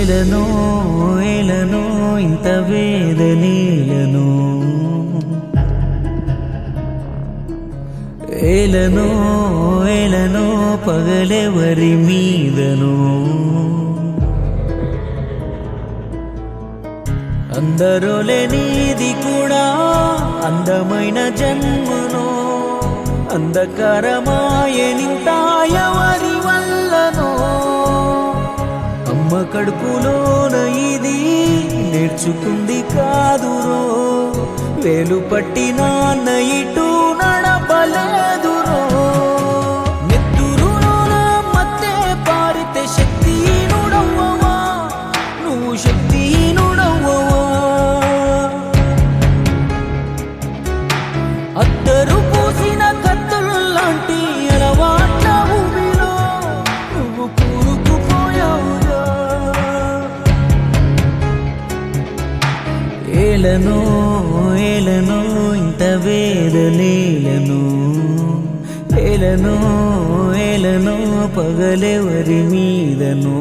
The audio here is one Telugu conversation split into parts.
ఏలనో ఏలనో ఇంత వేదనేలను ఏలనో ఏలనో పగలెవరి మీదనో అందరూ లేనిది కూడా అందమైన జన్మను అంధకారమాయనింత ఎవరి వల్లనో అమ్మ కడుపులోన ఇది నేర్చుకుంది కాదురో వేలు పట్టి నాన్న ఇటు నడపలేదురో నెత్తురులోన మత్తే పారితే శక్తిహీనుడవ్వవా నువ్వు శక్తిహీనుడవ్వవా అద్దరు పూసిన కత్తుల్లాంటి అలవాట్ల భూమిలో నువ్వు కూరుకుపోయావురా ఏలనో ఏలనో ఇంత వేదనేలను ఏలనో ఏలనో పగలెవరి మీదనో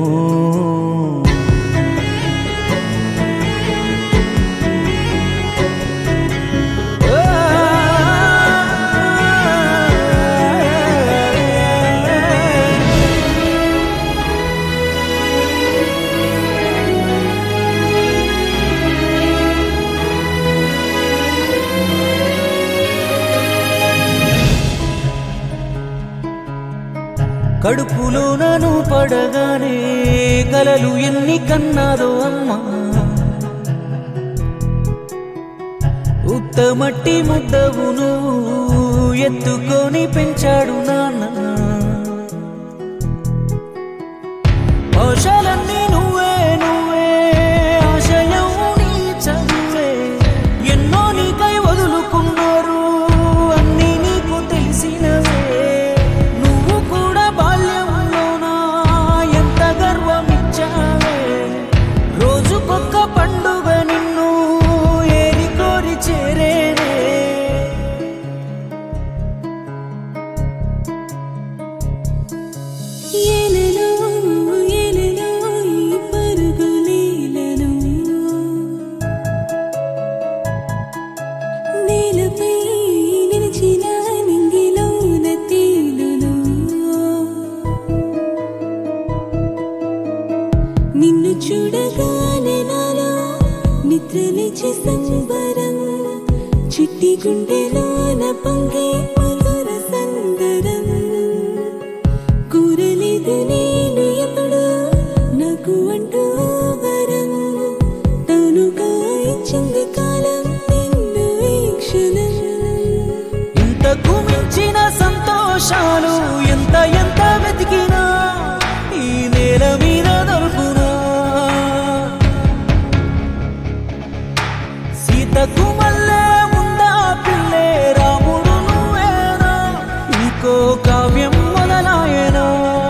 కడుపులో నన్ను పడగానే కలలు ఎన్ని కన్నాదో అమ్మా ఉత్తమట్టి ముద్దవు నువ్వు ఎత్తుకొని పెంచాడు నాన్న ఆశలన్నీ నువ్వే నువ్వే ఆశయం నీ చదువే ఎన్నో నీకై వదులుకున్నారు అన్నీ నీకు తెలిసినవే నువ్వు కూడా బాల్యంలోనా ఎంత గర్వమిచ్చావే రోజుకొక్క పండుగ నిన్ను ఏరి కోరి చేరేనే ఏలెలో ఏలెలో ఈ పరుగులీలను నేలపై నిలిచిన నింగిలోన తేలును నిన్ను చూడగానే నాలో నిద్రలేచి సంబరం చిట్టి గుండెలోన పొంగే మధుర సందరం కూరలేదు నేను ఎప్పుడు నాకు అంటూ వరం తానుగా ఇచ్చింది కాలం నిన్ను ఈ క్షణం ఇంతకు మించిన సంతోషాలు ఎంత ఎంత వెతికినా ఈ నేల మీద దొరుకునా సీతకు మల్లె ఉందా పిల్లే రాముడు నువ్వేనా ఇంకో కావ్యం మొదలాయనా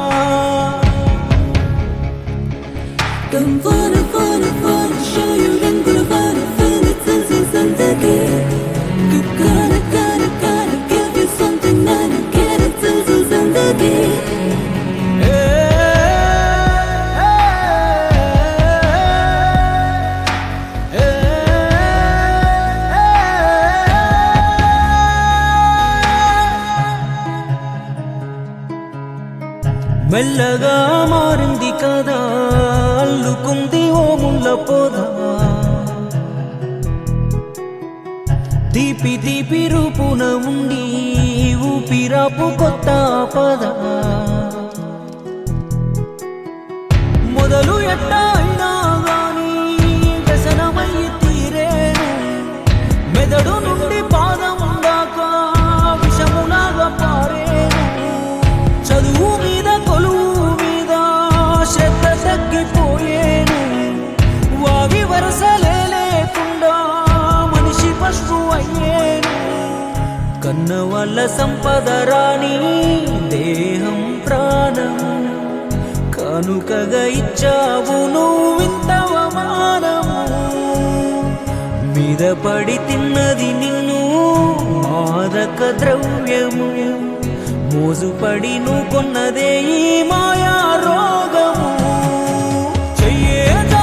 Come wanna, wanna, wanna show you రంగుల వాన feel it తెలిసి సందడి Gotta, gotta, gotta give you something that I get it తెలిసి సందడి ఏ, ఏ, మెల్లగా మారింది కదా అల్లుకుంది ఓ ముళ్ళ పోదా తీపి తీపి రూపున ఉండి ఊపిరాపు కొత్త పద మొదలు ఎట్టా అయినా గాని వ్యసనమయ్యి తీరేను మెదడు నుండి పాదం దాకా విషములాగా పారేను చదువు మీద కొలువు మీద శ్రద్ధ తగ్గిపోయేను వావి వరసలే లేకుండా మనిషి పశువు అయ్యేను కన్న వాళ్ళ సంపద రాని దేహం ప్రాణం కానుకగా ఇచ్చావు నువ్వింత అవమానము మీద పడి తిన్నది నిన్ను మాదక ద్రవ్యము మోజుపడి నువ్వు కొన్నదే ఈ మాయా రోగము చెయ్యే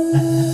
you.